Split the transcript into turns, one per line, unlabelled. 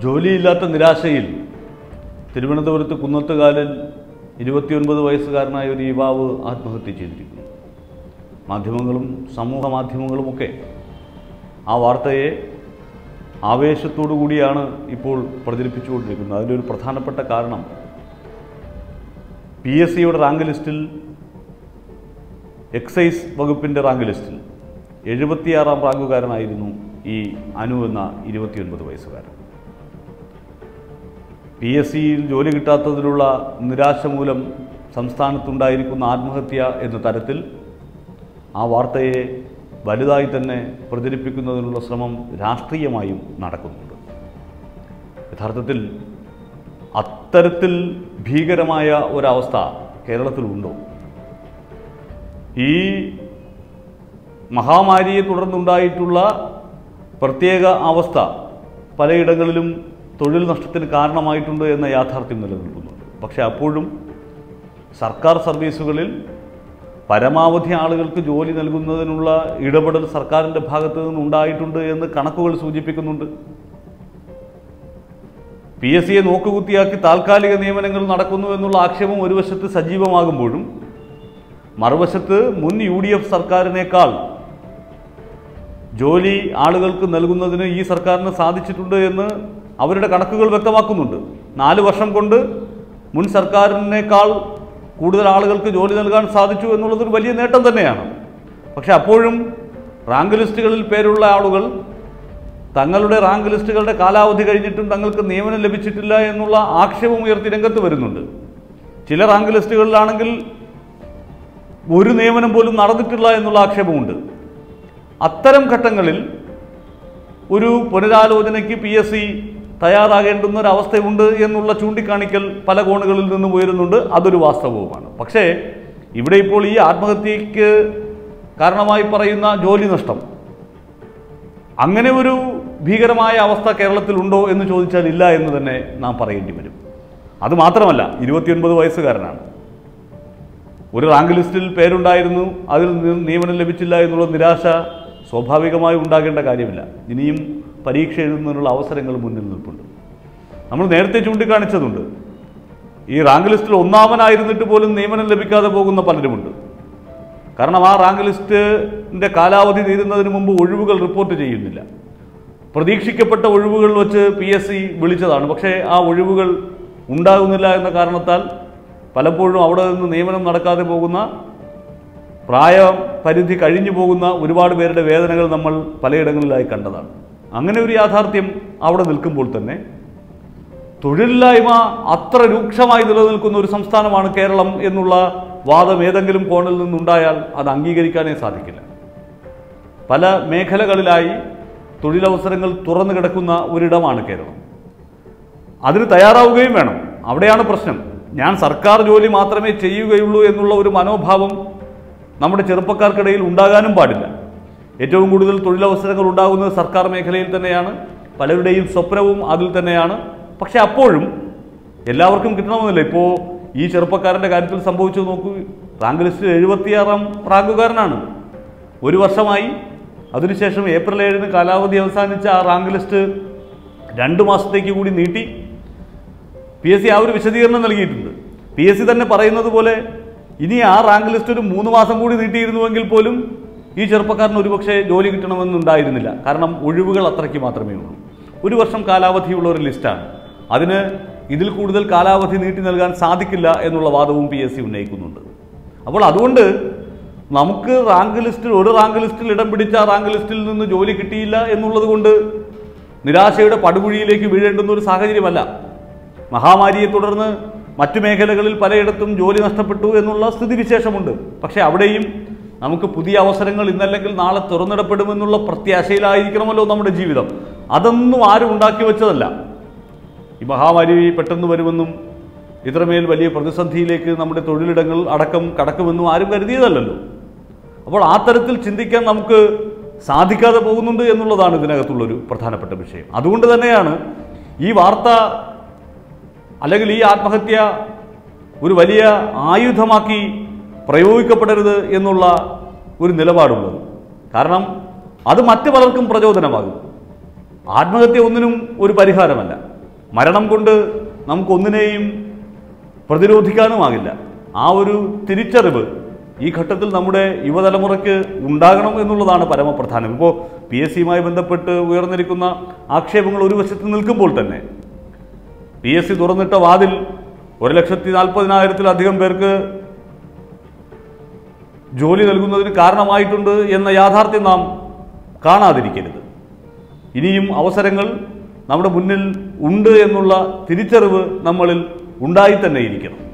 ജോലിയില്ലാത്ത നിരാശയിൽ തിരുവനന്തപുരത്ത് കുന്നത്തുകാലിൽ ഇരുപത്തിയൊൻപത് വയസ്സുകാരനായ ഒരു യുവാവ് ആത്മഹത്യ ചെയ്തിരിക്കുന്നു മാധ്യമങ്ങളും സമൂഹ മാധ്യമങ്ങളുമൊക്കെ ആ വാർത്തയെ ആവേശത്തോടു കൂടിയാണ് ഇപ്പോൾ പ്രചരിപ്പിച്ചുകൊണ്ടിരിക്കുന്നത് അതിൻ്റെ ഒരു പ്രധാനപ്പെട്ട കാരണം പി എസ് സിയുടെ റാങ്ക് ലിസ്റ്റിൽ എക്സൈസ് വകുപ്പിൻ്റെ റാങ്ക് ലിസ്റ്റിൽ എഴുപത്തിയാറാം റാങ്കുകാരനായിരുന്നു ഈ അനു എന്ന ഇരുപത്തിയൊൻപത് വയസ്സുകാരൻ പി എസ് സിയിൽ ജോലി കിട്ടാത്തതിലുള്ള നിരാശ മൂലം സംസ്ഥാനത്തുണ്ടായിരിക്കുന്ന ആത്മഹത്യ എന്ന തരത്തിൽ ആ വാർത്തയെ വലുതായി തന്നെ പ്രചരിപ്പിക്കുന്നതിനുള്ള ശ്രമം രാഷ്ട്രീയമായും നടക്കുന്നുണ്ട് യഥാർത്ഥത്തിൽ അത്തരത്തിൽ ഭീകരമായ ഒരവസ്ഥ കേരളത്തിലുണ്ടോ ഈ മഹാമാരിയെ തുടർന്നുണ്ടായിട്ടുള്ള പ്രത്യേക അവസ്ഥ പലയിടങ്ങളിലും തൊഴിൽ നഷ്ടത്തിന് കാരണമായിട്ടുണ്ട് എന്ന യാഥാർത്ഥ്യം നിലനിൽക്കുന്നുണ്ട് പക്ഷേ അപ്പോഴും സർക്കാർ സർവീസുകളിൽ പരമാവധി ആളുകൾക്ക് ജോലി നൽകുന്നതിനുള്ള ഇടപെടൽ സർക്കാരിൻ്റെ ഭാഗത്തു നിന്നുണ്ടായിട്ടുണ്ട് എന്ന് കണക്കുകൾ സൂചിപ്പിക്കുന്നുണ്ട് പി എസ് സിയെ നോക്കുകുത്തിയാക്കി താൽക്കാലിക നിയമനങ്ങൾ നടക്കുന്നു എന്നുള്ള ആക്ഷേപം ഒരു വശത്ത് സജീവമാകുമ്പോഴും മറുവശത്ത് മുൻ യു ഡി എഫ് സർക്കാരിനേക്കാൾ ജോലി ആളുകൾക്ക് നൽകുന്നതിന് ഈ സർക്കാരിന് സാധിച്ചിട്ടുണ്ട് എന്ന് അവരുടെ കണക്കുകൾ വ്യക്തമാക്കുന്നുണ്ട് നാല് വർഷം കൊണ്ട് മുൻ സർക്കാരിനേക്കാൾ കൂടുതൽ ആളുകൾക്ക് ജോലി നൽകാൻ സാധിച്ചു എന്നുള്ളതൊരു വലിയ നേട്ടം തന്നെയാണ് പക്ഷെ അപ്പോഴും റാങ്ക് ലിസ്റ്റുകളിൽ പേരുള്ള ആളുകൾ തങ്ങളുടെ റാങ്ക് ലിസ്റ്റുകളുടെ കാലാവധി കഴിഞ്ഞിട്ടും തങ്ങൾക്ക് നിയമനം ലഭിച്ചിട്ടില്ല എന്നുള്ള ആക്ഷേപം ഉയർത്തി രംഗത്ത് വരുന്നുണ്ട് ചില റാങ്ക് ലിസ്റ്റുകളിലാണെങ്കിൽ ഒരു നിയമനം പോലും നടന്നിട്ടില്ല എന്നുള്ള ആക്ഷേപമുണ്ട് അത്തരം ഘട്ടങ്ങളിൽ ഒരു പുനരാലോചനയ്ക്ക് പി എസ് സി തയ്യാറാകേണ്ടുന്ന ഒരു അവസ്ഥയുണ്ട് എന്നുള്ള ചൂണ്ടിക്കാണിക്കൽ പല കോണുകളിൽ നിന്നും ഉയരുന്നുണ്ട് അതൊരു വാസ്തവവുമാണ് പക്ഷേ ഇവിടെ ഇപ്പോൾ ഈ ആത്മഹത്യക്ക് കാരണമായി പറയുന്ന ജോലി നഷ്ടം അങ്ങനെ ഒരു ഭീകരമായ അവസ്ഥ കേരളത്തിലുണ്ടോ എന്ന് ചോദിച്ചാൽ ഇല്ല എന്ന് തന്നെ നാം പറയേണ്ടി വരും അത് മാത്രമല്ല ഇരുപത്തിയൊൻപത് വയസ്സുകാരനാണ് ഒരു റാങ്ക് ലിസ്റ്റിൽ പേരുണ്ടായിരുന്നു അതിൽ നിന്ന് നിയമനം ലഭിച്ചില്ല എന്നുള്ള നിരാശ സ്വാഭാവികമായി ഉണ്ടാകേണ്ട കാര്യമില്ല ഇനിയും പരീക്ഷ എഴുതുന്നതിനുള്ള അവസരങ്ങൾ മുന്നിൽ നിൽപ്പുണ്ട് നമ്മൾ നേരത്തെ ചൂണ്ടിക്കാണിച്ചതുണ്ട് ഈ റാങ്ക് ലിസ്റ്റിൽ ഒന്നാമനായിരുന്നിട്ട് പോലും നിയമനം ലഭിക്കാതെ പോകുന്ന പലരുമുണ്ട് കാരണം ആ റാങ്ക് ലിസ്റ്റിൻ്റെ കാലാവധി തീരുന്നതിന് മുമ്പ് ഒഴിവുകൾ റിപ്പോർട്ട് ചെയ്യുന്നില്ല പ്രതീക്ഷിക്കപ്പെട്ട ഒഴിവുകൾ വെച്ച് പി എസ് സി വിളിച്ചതാണ് പക്ഷേ ആ ഒഴിവുകൾ ഉണ്ടാകുന്നില്ല എന്ന കാരണത്താൽ പലപ്പോഴും അവിടെ നിന്ന് നിയമനം നടക്കാതെ പോകുന്ന പ്രായ പരിധി കഴിഞ്ഞു പോകുന്ന ഒരുപാട് പേരുടെ വേദനകൾ നമ്മൾ പലയിടങ്ങളിലായി കണ്ടതാണ് അങ്ങനെ ഒരു യാഥാർത്ഥ്യം അവിടെ നിൽക്കുമ്പോൾ തന്നെ തൊഴിലില്ലായ്മ അത്ര രൂക്ഷമായി നിലനിൽക്കുന്ന ഒരു സംസ്ഥാനമാണ് കേരളം എന്നുള്ള വാദം ഏതെങ്കിലും കോണിൽ നിന്നുണ്ടായാൽ അത് അംഗീകരിക്കാനേ സാധിക്കില്ല പല മേഖലകളിലായി തൊഴിലവസരങ്ങൾ തുറന്നു കിടക്കുന്ന ഒരിടമാണ് കേരളം അതിന് തയ്യാറാവുകയും വേണം അവിടെയാണ് പ്രശ്നം ഞാൻ സർക്കാർ ജോലി മാത്രമേ ചെയ്യുകയുള്ളൂ എന്നുള്ള ഒരു മനോഭാവം നമ്മുടെ ചെറുപ്പക്കാർക്കിടയിൽ ഉണ്ടാകാനും പാടില്ല ഏറ്റവും കൂടുതൽ തൊഴിലവസരങ്ങൾ ഉണ്ടാകുന്നത് സർക്കാർ മേഖലയിൽ തന്നെയാണ് പലരുടെയും സ്വപ്നവും അതിൽ തന്നെയാണ് പക്ഷെ അപ്പോഴും എല്ലാവർക്കും കിട്ടണമെന്നില്ല ഇപ്പോൾ ഈ ചെറുപ്പക്കാരൻ്റെ കാര്യത്തിൽ സംഭവിച്ചു നോക്കൂ റാങ്ക് ലിസ്റ്റിൽ എഴുപത്തിയാറാം റാങ്കുകാരനാണ് ഒരു വർഷമായി അതിനുശേഷം ഏപ്രിൽ ഏഴിന് കാലാവധി അവസാനിച്ച ആ റാങ്ക് ലിസ്റ്റ് രണ്ട് മാസത്തേക്ക് കൂടി നീട്ടി പി എസ് സി ആ ഒരു വിശദീകരണം നൽകിയിട്ടുണ്ട് പി എസ് സി തന്നെ പറയുന്നത് പോലെ ഇനി ആ റാങ്ക് ലിസ്റ്റ് ഒരു മൂന്ന് മാസം കൂടി നീട്ടിയിരുന്നുവെങ്കിൽ പോലും ഈ ചെറുപ്പക്കാരന് ഒരുപക്ഷെ ജോലി കിട്ടണമെന്നുണ്ടായിരുന്നില്ല കാരണം ഒഴിവുകൾ അത്രയ്ക്ക് മാത്രമേ ഉള്ളൂ ഒരു വർഷം കാലാവധിയുള്ള ഒരു ലിസ്റ്റാണ് അതിന് ഇതിൽ കൂടുതൽ കാലാവധി നീട്ടി നൽകാൻ സാധിക്കില്ല എന്നുള്ള വാദവും പി എസ് സി ഉന്നയിക്കുന്നുണ്ട് അപ്പോൾ അതുകൊണ്ട് നമുക്ക് റാങ്ക് ലിസ്റ്റിൽ ഒരു റാങ്ക് ലിസ്റ്റിൽ ഇടം പിടിച്ച ആ റാങ്ക് ലിസ്റ്റിൽ നിന്ന് ജോലി കിട്ടിയില്ല എന്നുള്ളത് കൊണ്ട് നിരാശയുടെ പടുകുഴിയിലേക്ക് വീഴേണ്ടുന്ന ഒരു സാഹചര്യമല്ല മഹാമാരിയെ തുടർന്ന് മറ്റു മേഖലകളിൽ പലയിടത്തും ജോലി നഷ്ടപ്പെട്ടു എന്നുള്ള സ്ഥിതിവിശേഷമുണ്ട് പക്ഷേ അവിടെയും നമുക്ക് പുതിയ അവസരങ്ങൾ ഇന്നല്ലെങ്കിൽ നാളെ തുറന്നിടപ്പെടുമെന്നുള്ള പ്രത്യാശയിലായിരിക്കണമല്ലോ നമ്മുടെ ജീവിതം അതൊന്നും ആരും ഉണ്ടാക്കി വെച്ചതല്ല ഈ മഹാമാരി പെട്ടെന്ന് വരുമെന്നും ഇത്രമേൽ വലിയ പ്രതിസന്ധിയിലേക്ക് നമ്മുടെ തൊഴിലിടങ്ങൾ അടക്കം കടക്കുമെന്നും ആരും കരുതിയതല്ലല്ലോ അപ്പോൾ ആ തരത്തിൽ ചിന്തിക്കാൻ നമുക്ക് സാധിക്കാതെ പോകുന്നുണ്ട് എന്നുള്ളതാണ് ഇതിനകത്തുള്ളൊരു പ്രധാനപ്പെട്ട വിഷയം അതുകൊണ്ട് തന്നെയാണ് ഈ വാർത്ത അല്ലെങ്കിൽ ഈ ആത്മഹത്യ ഒരു വലിയ ആയുധമാക്കി പ്രയോഗിക്കപ്പെടരുത് എന്നുള്ള ഒരു നിലപാടുള്ളത് കാരണം അത് മറ്റു പലർക്കും പ്രചോദനമാകും ആത്മഹത്യ ഒന്നിനും ഒരു പരിഹാരമല്ല മരണം കൊണ്ട് നമുക്കൊന്നിനെയും പ്രതിരോധിക്കാനുമാകില്ല ആ ഒരു തിരിച്ചറിവ് ഈ ഘട്ടത്തിൽ നമ്മുടെ യുവതലമുറയ്ക്ക് ഉണ്ടാകണം എന്നുള്ളതാണ് പരമപ്രധാനം ഇപ്പോൾ പി എസ് സിയുമായി ബന്ധപ്പെട്ട് ഉയർന്നിരിക്കുന്ന ആക്ഷേപങ്ങൾ ഒരു വശത്ത് നിൽക്കുമ്പോൾ തന്നെ പി എസ് സി തുറന്നിട്ട വാതിൽ ഒരു ലക്ഷത്തി നാൽപ്പതിനായിരത്തിലധികം പേർക്ക് ജോലി നൽകുന്നതിന് കാരണമായിട്ടുണ്ട് എന്ന യാഥാർത്ഥ്യം നാം കാണാതിരിക്കരുത് ഇനിയും അവസരങ്ങൾ നമ്മുടെ മുന്നിൽ ഉണ്ട് എന്നുള്ള തിരിച്ചറിവ് നമ്മളിൽ ഉണ്ടായി തന്നെ ഇരിക്കണം